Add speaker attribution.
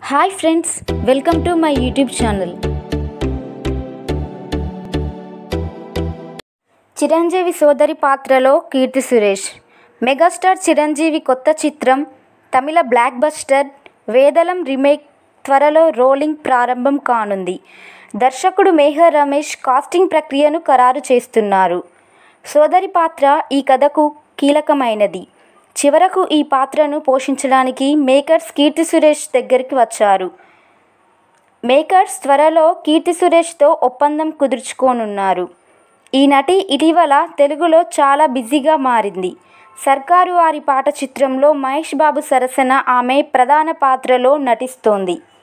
Speaker 1: hi friends welcome to my YouTube channel Chiranjeevi సోదరి పాత్రలో Keerthy Suresh megastar Chiranjeevi కొత్త చిత్రం Tamil blockbuster Vedalam remake త్వరలో రోలింగ్ ప్రారంభం కానుంది దర్శకుడు మేహర్ రమేష్ కాస్టింగ్ ప్రక్రియను ఖరారు చేస్తున్నారు సోదరి పాత్ర ఈ కథకు కీలకమైనది చివరకు ఈ పాత్రను పోషించడానికి మేకర్స్ కీర్తి సురేష్ దగ్గరికి వచ్చారు మేకర్స్ త్వరలో కీర్తి సురేష్తో ఒప్పందం కుదుర్చుకోనున్నారు ఈ నటి ఇటీవల తెలుగులో చాలా బిజీగా మారింది సర్కారు వారి పాట చిత్రంలో మహేష్ బాబు సరసన ఆమె ప్రధాన పాత్రలో నటిస్తోంది